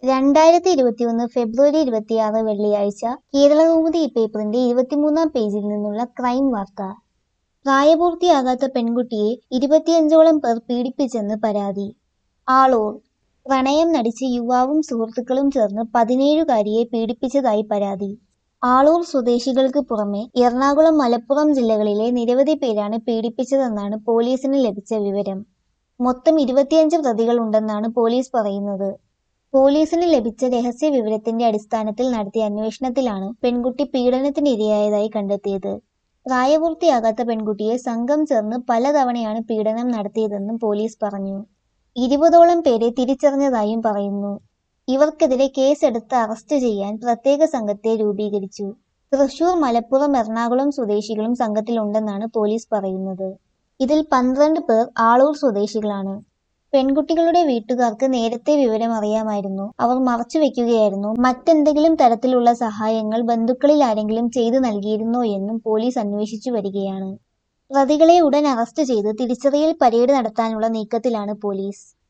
രണ്ടായിരത്തി ഇരുപത്തിയൊന്ന് ഫെബ്രുവരി ഇരുപത്തിയാറ് വെള്ളിയാഴ്ച കേരളകൗമുദി പേപ്പറിന്റെ ഇരുപത്തിമൂന്നാം പേജിൽ നിന്നുള്ള ക്രൈം വാർത്ത പ്രായപൂർത്തിയാകാത്ത പെൺകുട്ടിയെ ഇരുപത്തിയഞ്ചോളം പേർ പീഡിപ്പിച്ചെന്ന് പരാതി ആളൂർ പ്രണയം നടിച്ച് യുവാവും സുഹൃത്തുക്കളും ചേർന്ന് പതിനേഴുകാരിയെ പീഡിപ്പിച്ചതായി പരാതി ആളൂർ സ്വദേശികൾക്ക് പുറമെ എറണാകുളം മലപ്പുറം ജില്ലകളിലെ നിരവധി പേരാണ് പീഡിപ്പിച്ചതെന്നാണ് പോലീസിന് ലഭിച്ച വിവരം മൊത്തം ഇരുപത്തിയഞ്ച് പ്രതികൾ ഉണ്ടെന്നാണ് പോലീസ് പറയുന്നത് പോലീസിന് ലഭിച്ച രഹസ്യ വിവരത്തിന്റെ അടിസ്ഥാനത്തിൽ നടത്തിയ അന്വേഷണത്തിലാണ് പെൺകുട്ടി പീഡനത്തിന് ഇരയായതായി കണ്ടെത്തിയത് പ്രായപൂർത്തിയാകാത്ത പെൺകുട്ടിയെ സംഘം ചേർന്ന് പലതവണയാണ് പീഡനം നടത്തിയതെന്നും പോലീസ് പറഞ്ഞു ഇരുപതോളം പേരെ തിരിച്ചറിഞ്ഞതായും പറയുന്നു ഇവർക്കെതിരെ കേസെടുത്ത് അറസ്റ്റ് ചെയ്യാൻ പ്രത്യേക സംഘത്തെ രൂപീകരിച്ചു തൃശൂർ മലപ്പുറം എറണാകുളം സ്വദേശികളും സംഘത്തിലുണ്ടെന്നാണ് പോലീസ് പറയുന്നത് ഇതിൽ പന്ത്രണ്ട് പേർ ആളൂർ സ്വദേശികളാണ് പെൺകുട്ടികളുടെ വീട്ടുകാർക്ക് നേരത്തെ വിവരം അറിയാമായിരുന്നു അവർ മറച്ചുവെക്കുകയായിരുന്നു മറ്റെന്തെങ്കിലും തരത്തിലുള്ള സഹായങ്ങൾ ബന്ധുക്കളിൽ ആരെങ്കിലും ചെയ്തു നൽകിയിരുന്നോ എന്നും പോലീസ് അന്വേഷിച്ചു വരികയാണ് പ്രതികളെ ഉടൻ അറസ്റ്റ് ചെയ്ത് തിരിച്ചറിയൽ പരേഡ് നടത്താനുള്ള നീക്കത്തിലാണ് പോലീസ്